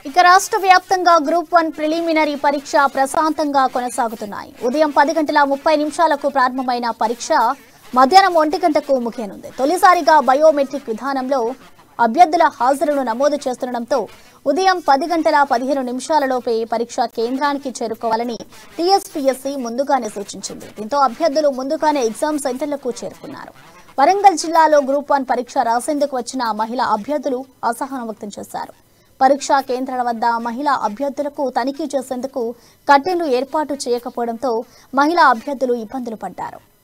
ఇక రాష్ట్ర వ్యాప్తంగా గ్రూప్ వన్ ప్రిలిమినరీ పరీక్ష ప్రశాంతంగా కొనసాగుతున్నాయి ఉదయం పది గంటల ముప్పై నిమిషాలకు ప్రారంభమైన పరీక్ష మధ్యాహ్నం ఒంటి గంటకు ముగియనుంది తొలిసారిగా బయోమెట్రిక్ విధానంలో అభ్యర్థుల హాజరును నమోదు చేస్తుండటంతో ఉదయం పది గంటల పదిహేను నిమిషాలలోపే పరీక్ష కేంద్రానికి చేరుకోవాలని టీఎస్పీఎస్సీ ముందుగానే సూచించింది దీంతో అభ్యర్థులు ముందుగానే ఎగ్జామ్ సెంటర్లకు చేరుకున్నారు వరంగల్ జిల్లాలో గ్రూప్ వన్ పరీక్ష రాసేందుకు వచ్చిన మహిళా అభ్యర్థులు అసహనం వ్యక్తం చేశారు పరీక్షా కేంద్రాల వద్ద మహిళా అభ్యర్థులకు తనిఖీ చేసేందుకు కట్టెలు ఏర్పాటు చేయకపోవడంతో మహిళా అభ్యర్థులు ఇబ్బందులు పడ్డారు